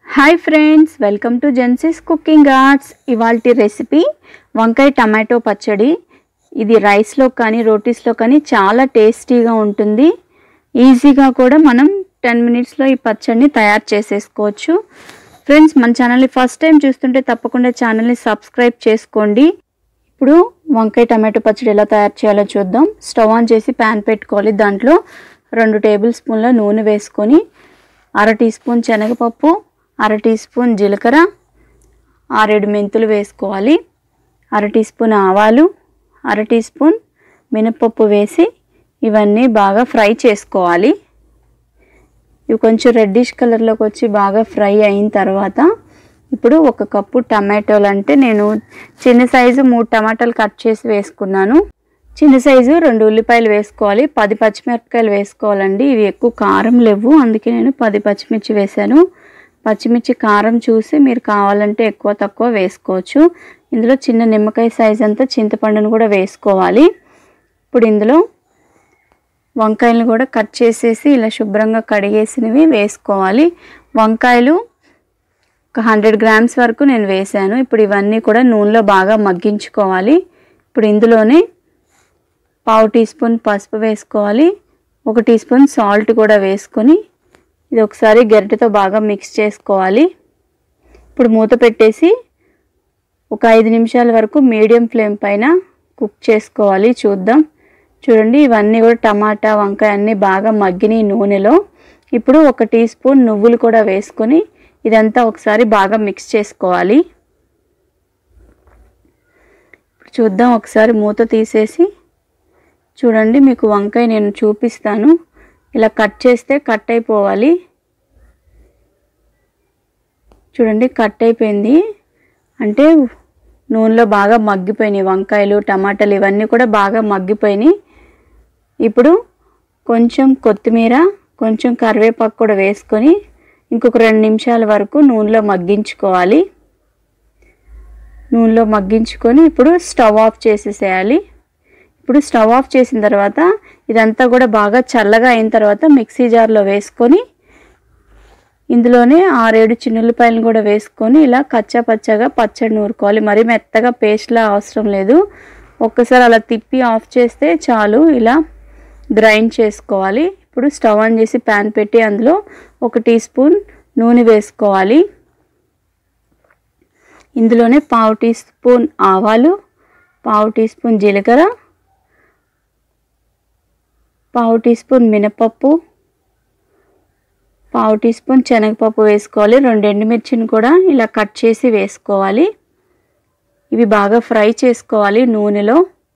hi friends welcome to జెన్సిస్ cooking arts ఇవాల్టి recipe వంకాయ టమాటో పచ్చడి ఇది రైస్లో కానీ రోటీస్లో కానీ చాలా టేస్టీగా ఉంటుంది ఈజీగా కూడా మనం టెన్ మినిట్స్లో ఈ పచ్చడిని తయారు చేసేసుకోవచ్చు ఫ్రెండ్స్ మన ఛానల్ని ఫస్ట్ టైం చూస్తుంటే తప్పకుండా ఛానల్ని సబ్స్క్రైబ్ చేసుకోండి ఇప్పుడు వంకాయ టమాటో పచ్చడి ఎలా తయారు చేయాలో చూద్దాం స్టవ్ ఆన్ చేసి ప్యాన్ పెట్టుకోవాలి దాంట్లో రెండు టేబుల్ స్పూన్ల నూనె వేసుకొని అర టీ స్పూన్ శనగపప్పు అర టీ స్పూన్ జీలకర్ర ఆరేడు మెంతులు వేసుకోవాలి అర టీ స్పూన్ ఆవాలు అర టీ స్పూన్ మినపప్పు వేసి ఇవన్నీ బాగా ఫ్రై చేసుకోవాలి ఇవి కొంచెం రెడ్డిష్ కలర్లోకి వచ్చి బాగా ఫ్రై అయిన తర్వాత ఇప్పుడు ఒక కప్పు టమాటోలు అంటే నేను చిన్న సైజు మూడు టమాటాలు కట్ చేసి వేసుకున్నాను చిన్న సైజు రెండు ఉల్లిపాయలు వేసుకోవాలి పది పచ్చిమిరపకాయలు వేసుకోవాలండి ఇవి ఎక్కువ కారం లేవు అందుకే నేను పది పచ్చిమిర్చి వేశాను పచ్చిమిర్చి కారం చూసి మీరు కావాలంటే ఎక్కువ తక్కువ వేసుకోవచ్చు ఇందులో చిన్న నిమ్మకాయ సైజ్ అంతా చింతపండును కూడా వేసుకోవాలి ఇప్పుడు ఇందులో వంకాయలను కూడా కట్ చేసేసి ఇలా శుభ్రంగా కడిగేసినవి వేసుకోవాలి వంకాయలు ఒక హండ్రెడ్ గ్రామ్స్ వరకు నేను వేసాను ఇప్పుడు ఇవన్నీ కూడా నూనెలో బాగా మగ్గించుకోవాలి ఇప్పుడు ఇందులోనే పావు టీ స్పూన్ పసుపు వేసుకోవాలి ఒక టీ స్పూన్ సాల్ట్ కూడా వేసుకొని ఇది ఒకసారి గరిటెతో బాగా మిక్స్ చేసుకోవాలి ఇప్పుడు మూత పెట్టేసి ఒక ఐదు నిమిషాల వరకు మీడియం ఫ్లేమ్ పైన కుక్ చేసుకోవాలి చూద్దాం చూడండి ఇవన్నీ కూడా టమాటా వంకాయ అన్నీ బాగా మగ్గినాయి నూనెలో ఇప్పుడు ఒక టీ స్పూన్ నువ్వులు కూడా వేసుకొని ఇదంతా ఒకసారి బాగా మిక్స్ చేసుకోవాలి ఇప్పుడు చూద్దాం ఒకసారి మూత తీసేసి చూడండి మీకు వంకాయ నేను చూపిస్తాను ఇలా కట్ చేస్తే కట్ అయిపోవాలి చూడండి కట్ అయిపోయింది అంటే నూనెలో బాగా మగ్గిపోయినాయి వంకాయలు టమాటాలు ఇవన్నీ కూడా బాగా మగ్గిపోయినాయి ఇప్పుడు కొంచెం కొత్తిమీర కొంచెం కరివేపాకు కూడా వేసుకొని ఇంకొక రెండు నిమిషాల వరకు నూనెలో మగ్గించుకోవాలి నూనెలో మగ్గించుకొని ఇప్పుడు స్టవ్ ఆఫ్ చేసేసేయాలి ఇప్పుడు స్టవ్ ఆఫ్ చేసిన తర్వాత ఇదంతా కూడా బాగా చల్లగా అయిన తర్వాత మిక్సీ జార్లో వేసుకొని ఇందులోనే ఆరేడు చిన్నులపాయలను కూడా వేసుకొని ఇలా కచ్చా పచ్చగా పచ్చడి నూరుకోవాలి మరీ మెత్తగా పేస్ట్లా అవసరం లేదు ఒక్కసారి అలా తిప్పి ఆఫ్ చేస్తే చాలు ఇలా గ్రైండ్ చేసుకోవాలి ఇప్పుడు స్టవ్ ఆన్ చేసి ప్యాన్ పెట్టి అందులో ఒక టీ స్పూన్ నూనె వేసుకోవాలి ఇందులోనే పావు టీ స్పూన్ ఆవాలు పావు టీ స్పూన్ జీలకర్ర పావు టీ స్పూన్ మినపప్పు పావు టీ స్పూన్ శనగపప్పు వేసుకోవాలి రెండు ఎండుమిర్చిని కూడా ఇలా కట్ చేసి వేసుకోవాలి ఇవి బాగా ఫ్రై చేసుకోవాలి నూనెలో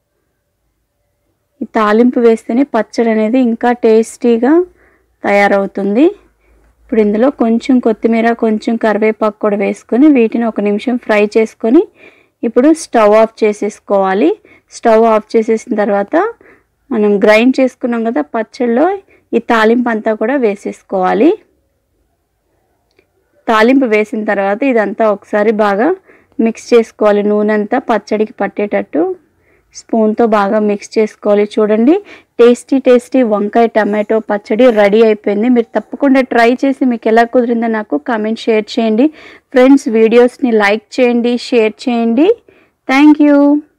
ఈ తాలింపు వేస్తేనే పచ్చడి అనేది ఇంకా టేస్టీగా తయారవుతుంది ఇప్పుడు ఇందులో కొంచెం కొత్తిమీర కొంచెం కరివేపాకు కూడా వేసుకొని వీటిని ఒక నిమిషం ఫ్రై చేసుకొని ఇప్పుడు స్టవ్ ఆఫ్ చేసేసుకోవాలి స్టవ్ ఆఫ్ చేసేసిన తర్వాత మనం గ్రైండ్ చేసుకున్నాం కదా పచ్చడిలో ఈ తాలింపు అంతా కూడా వేసేసుకోవాలి తాలింపు వేసిన తర్వాత ఇదంతా ఒకసారి బాగా మిక్స్ చేసుకోవాలి నూనె అంతా పచ్చడికి పట్టేటట్టు స్పూన్తో బాగా మిక్స్ చేసుకోవాలి చూడండి టేస్టీ టేస్టీ వంకాయ టమాటో పచ్చడి రెడీ అయిపోయింది మీరు తప్పకుండా ట్రై చేసి మీకు ఎలా కుదిరిందో నాకు కామెంట్ షేర్ చేయండి ఫ్రెండ్స్ వీడియోస్ని లైక్ చేయండి షేర్ చేయండి థ్యాంక్ యూ